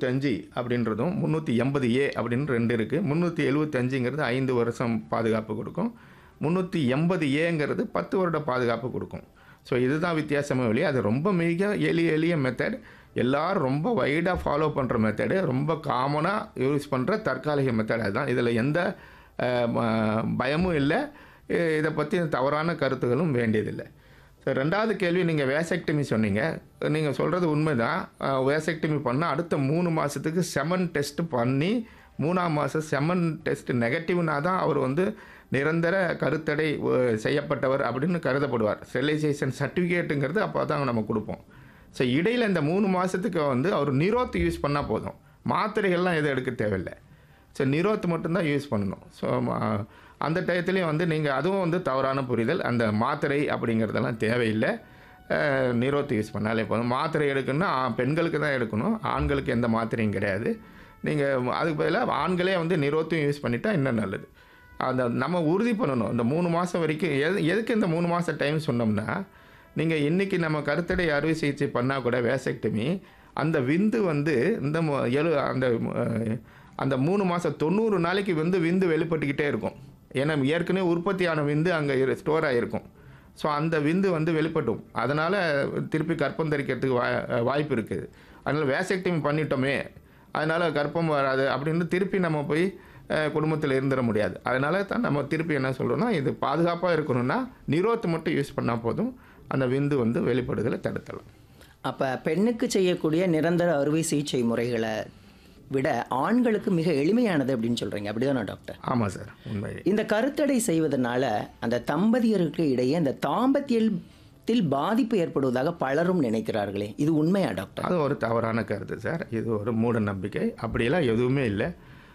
எழுபத்தஞ்சு அப்படின்றதும் முந்நூற்றி எண்பது ஏ அப்படின்னு ரெண்டு இருக்குது முந்நூற்றி எழுபத்தஞ்சுங்கிறது ஐந்து வருஷம் பாதுகாப்பு கொடுக்கும் முந்நூற்றி எண்பது ஏங்கிறது பத்து வருட பாதுகாப்பு கொடுக்கும் ஸோ இதுதான் வித்தியாசமே வழி அது ரொம்ப மிக எளிய எளிய மெத்தட் எல்லாரும் ரொம்ப வைடாக ஃபாலோ பண்ணுற மெத்தடு ரொம்ப காமனாக யூஸ் பண்ணுற தற்காலிக மெத்தட் அதுதான் இதில் எந்த அஹ், ம- பயமும் இல்லை இ- இதை பற்றி தவறான கருத்துகளும் வேண்டியதில்லை ஸோ ரெண்டாவது கேள்வி நீங்கள் வேசெக்டமி சொன்னீங்க நீங்கள் சொல்கிறது உண்மைதான் வேசெக்டமி பண்ணால் அடுத்த மூணு மாதத்துக்கு செமன் டெஸ்ட் பண்ணி மூணாம் மாதம் செமன் டெஸ்ட் நெகட்டிவ்னா தான் அவர் வந்து நிரந்தர கருத்தடை அஹ், செய்யப்பட்டவர் அப்படின்னு கருதப்படுவார் ஸ்டெரிலைசேஷன் சர்டிஃபிகேட்டுங்கிறது அப்போ தான் நம்ம கொடுப்போம் ஸோ இடையில் இந்த மூணு மாதத்துக்கு வந்து அவர் நிரோத் யூஸ் பண்ணால் போதும் மாத்திரைகள்லாம் எதுவும் எடுக்க தேவையில்லை ஸோ நிரோத் மட்டும்தான் யூஸ் பண்ணணும் ஸோ அந்த டயத்துலேயும் வந்து நீங்கள் அதுவும் வந்து தவறான புரிதல் அந்த மாத்திரை அப்படிங்கிறதெல்லாம் தேவையில்லை அஹ், நிரோத் யூஸ் பண்ணாலே போதும் மாத்திரை எடுக்கணும்னா ஆ- பெண்களுக்கு தான் எடுக்கணும் ஆண்களுக்கு எந்த மாத்திரையும் கிடையாது நீங்கள் அதுக்கு பதிலாக ஆண்களே வந்து நிரோத்தையும் யூஸ் பண்ணிட்டா இன்னும் நல்லது அந்த நம்ம உறுதி பண்ணணும் இந்த மூணு மாதம் வரைக்கும் எது எதுக்கு இந்த மூணு மாதம் டைம் சொன்னோம்னா நீங்கள் இன்றைக்கி நம்ம கருத்தடை அறுவை சிகிச்சை பண்ணால் கூட வேசெக்டமி அந்த விந்து வந்து இந்த மு- எழு அந்த அஹ், அந்த மூணு மாதம் தொண்ணூறு நாளைக்கு வந்து விந்து வெளிப்பட்டுக்கிட்டே இருக்கும் ஏன்னா ஏற்கனவே உற்பத்தியான விந்து அங்கே ஸ்டோர் ஆகிருக்கும் ஸோ அந்த விந்து வந்து வெளிப்பட்டும் அதனால் திருப்பி கர்ப்பம் தரிக்கிறதுக்கு வா வாய்ப்பு இருக்குது அதனால் வேசெக்டமி பண்ணிட்டோமே அதனால் கர்ப்பம் வராது அப்படின்னு திருப்பி நம்ம போய் குடும்பத்தில் இருந்துட முடியாது அதனால தான் நம்ம திருப்பி என்ன சொல்கிறோம்னா இது பாதுகாப்பாக இருக்கணும்னா நிரோத் மட்டும் யூஸ் பண்ணால் போதும் அந்த விந்து வந்து வெளிப்படுதலை தடுத்தலாம் அப்போ பெண்ணுக்கு செய்யக்கூடிய நிரந்தர அறுவை சிகிச்சை முறைகளை விட ஆண்களுக்கு மிக எளிமையானது அப்படின்னு சொல்கிறீங்க அப்படிதானே டாக்டர் ஆமாம் சார் உண்மையே இந்த கருத்தடை செய்வதனால அந்த தம்பதியருக்கு இடையே அந்த தாம்பத்தியத்தில் பாதிப்பு ஏற்படுவதாக பலரும் நினைக்கிறார்களே இது உண்மையா டாக்டர் அது ஒரு தவறான கருத்து சார் இது ஒரு மூட நம்பிக்கை அப்படியெல்லாம் எதுவுமே இல்லை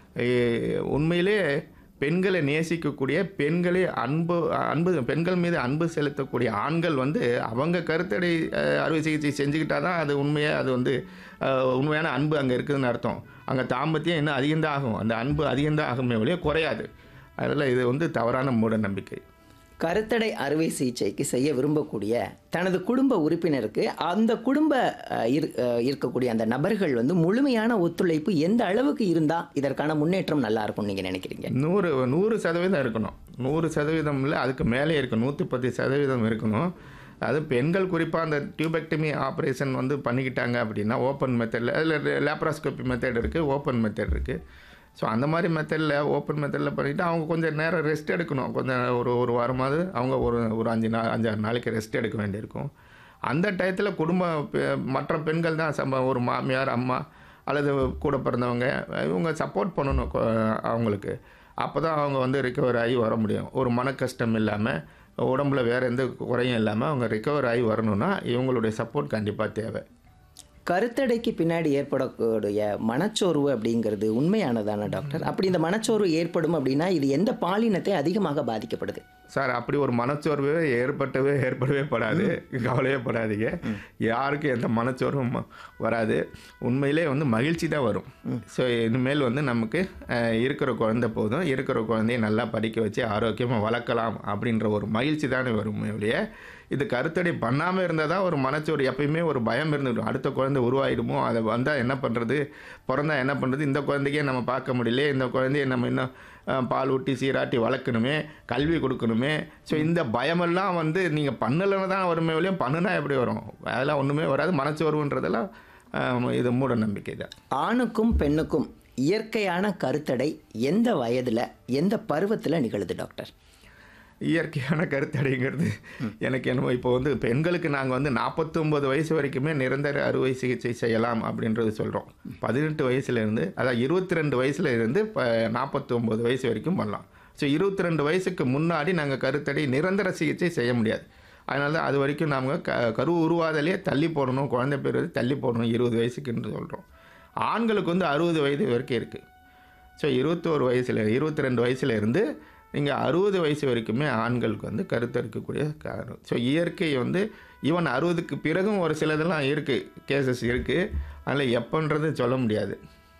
ஏ- உண்மையிலே பெண்களை நேசிக்கக்கூடிய பெண்களை அன்பு அன்பு பெண்கள் மீது அன்பு செலுத்தக்கூடிய ஆண்கள் வந்து அவங்க கருத்தடை அஹ், அறுவை சிகிச்சை செஞ்சுக்கிட்டா தான் அது உண்மையாக அது வந்து அஹ், உண்மையான அன்பு அங்கே இருக்குதுன்னு அர்த்தம் அங்கே தாம்பத்தியம் இன்னும் அதிகம்தான் ஆகும் அந்த அன்பு அதிகம்தான் ஆகுமே ஒழிய குறையாது அதில் இது வந்து தவறான மூட நம்பிக்கை கருத்தடை அறுவை சிகிச்சைக்கு செய்ய விரும்பக்கூடிய தனது குடும்ப உறுப்பினருக்கு அந்த குடும்ப அஹ், இரு- அஹ், இருக்கக்கூடிய அந்த நபர்கள் வந்து முழுமையான ஒத்துழைப்பு எந்த அளவுக்கு இருந்தால் இதற்கான முன்னேற்றம் நல்லா இருக்கும்னு நீங்கள் நினைக்கிறீங்க நூறு நூறு சதவீதம் இருக்கணும் நூறு சதவீதம் இல்லை அதுக்கு மேலே இருக்கும் நூற்றி பத்து சதவீதம் இருக்கணும் அது பெண்கள் குறிப்பாக அந்த டியூபெக்டமி ஆப்ரேஷன் வந்து பண்ணிக்கிட்டாங்க அப்படின்னா ஓப்பன் மெத்தடில் அதில் லேப்ராஸ்கோபி மெத்தட் இருக்குது ஓப்பன் மெத்தட் இருக்குது ஸோ அந்த மாதிரி மெத்தடில் ஓப்பன் மெத்தடில் பண்ணிவிட்டு அவங்க கொஞ்சம் நேரம் ரெஸ்ட் எடுக்கணும் கொஞ்சம் ஒரு ஒரு வாரமாவது அவங்க ஒரு ஒரு அஞ்சு நாள் அஞ்சாறு நாளைக்கு ரெஸ்ட் எடுக்க வேண்டியிருக்கும் அந்த டயத்தில் குடும்ப பெ- மற்ற பெண்கள் தான் சம்ப ஒரு மாமியார் அம்மா அல்லது கூட பிறந்தவங்க இவங்க சப்போர்ட் பண்ணணும் கொ- அவங்களுக்கு அப்போ தான் அவங்க வந்து ரிகவர் ஆகி வர முடியும் ஒரு மன கஷ்டம் இல்லாமல் உடம்புல வேறு எந்த குறையும் இல்லாமல் அவங்க ரிகவர் ஆகி வரணும்னா இவங்களுடைய சப்போர்ட் கண்டிப்பாக தேவை கருத்தடைக்கு பின்னாடி ஏற்படக்கூடிய மனச்சோர்வு அப்படிங்கிறது உண்மையானதான டாக்டர் அப்படி இந்த மனச்சோர்வு ஏற்படும் அப்படின்னா இது எந்த பாலினத்தை அதிகமாக பாதிக்கப்படுது சார் அப்படி ஒரு மனச்சோர்வு ஏற்பட்டவே ஏற்படவே படாது கவலையே படாதீங்க யாருக்கும் எந்த மனச்சோர்வும் ம- வராது உண்மையிலே வந்து மகிழ்ச்சி தான் வரும் ஸோ இனிமேல் வந்து நமக்கு அஹ், இருக்கிற குழந்தை போதும் இருக்கிற குழந்தைய நல்லா படிக்க வச்சு ஆரோக்கியமாக வளர்க்கலாம் அப்படின்ற ஒரு மகிழ்ச்சி தானே வரும் ஒழிய இது கருத்தடை பண்ணாமல் இருந்தால் தான் ஒரு மனச்சோர்வு எப்பயுமே ஒரு பயம் இருந்துடும் அடுத்த குழந்தை உருவாயிடுமோ அதை வந்தால் என்ன பண்ணுறது பிறந்தா என்ன பண்ணுறது இந்த குழந்தைக்கே நம்ம பார்க்க முடியல இந்த குழந்தைய நம்ம இன்னும் அஹ், பால் ஊட்டி சீராட்டி வளர்க்கணுமே கல்வி கொடுக்கணுமே ஸோ இந்த பயமெல்லாம் வந்து நீங்கள் பண்ணலைன்னு தான் வருமே ஒழிய பண்ணுனா எப்படி வரும் அதெல்லாம் ஒன்றுமே வராது மனச்சோர்வுன்றதெல்லாம் அஹ், இது மூட நம்பிக்கை தான் ஆணுக்கும் பெண்ணுக்கும் இயற்கையான கருத்தடை எந்த வயதில் எந்த பருவத்தில் நிகழுது டாக்டர் இயற்கையான கருத்தடைங்கிறது எனக்கு என்னமோ இப்போ வந்து பெண்களுக்கு நாங்கள் வந்து நாற்பத்தொம்பது வயசு வரைக்குமே நிரந்தர அறுவை சிகிச்சை செய்யலாம் அப்படின்றது சொல்கிறோம் பதினெட்டு வயசுலேருந்து அதாவது இருபத்தி ரெண்டு வயசுல இருந்து இப்போ நாற்பத்தொம்பது வயசு வரைக்கும் பண்ணலாம் ஸோ இருபத்தி ரெண்டு வயசுக்கு முன்னாடி நாங்கள் கருத்தடை நிரந்தர சிகிச்சை செய்ய முடியாது அதனால தான் அது வரைக்கும் நாங்கள் க கரு உருவாதலே தள்ளி போடணும் குழந்தை பேர் தள்ளி போடணும் இருபது வயசுக்குன்னு சொல்கிறோம் ஆண்களுக்கு வந்து அறுபது வயது வரைக்கும் இருக்குது ஸோ இருபத்தோரு வயசில் இருபத்தி ரெண்டு வயசுல இருந்து நீங்கள் அறுபது வயசு வரைக்குமே ஆண்களுக்கு வந்து கருத்தரிக்கக்கூடிய காரணம் ஸோ இயற்கை வந்து ஈவன் அறுபதுக்கு பிறகும் ஒரு சிலதெல்லாம் இருக்குது கேசஸ் இருக்குது அதில் எப்போன்றது சொல்ல முடியாது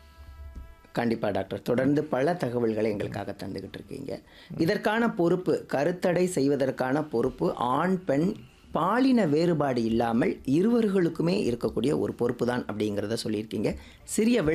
கண்டிப்பாக டாக்டர் தொடர்ந்து பல தகவல்களை எங்களுக்காக தந்துக்கிட்டு இருக்கீங்க இதற்கான பொறுப்பு கருத்தடை செய்வதற்கான பொறுப்பு ஆண் பெண் பாலின வேறுபாடு இல்லாமல் இருவர்களுக்குமே இருக்கக்கூடிய ஒரு பொறுப்பு தான் அப்படிங்கிறத சொல்லியிருக்கீங்க சிறிய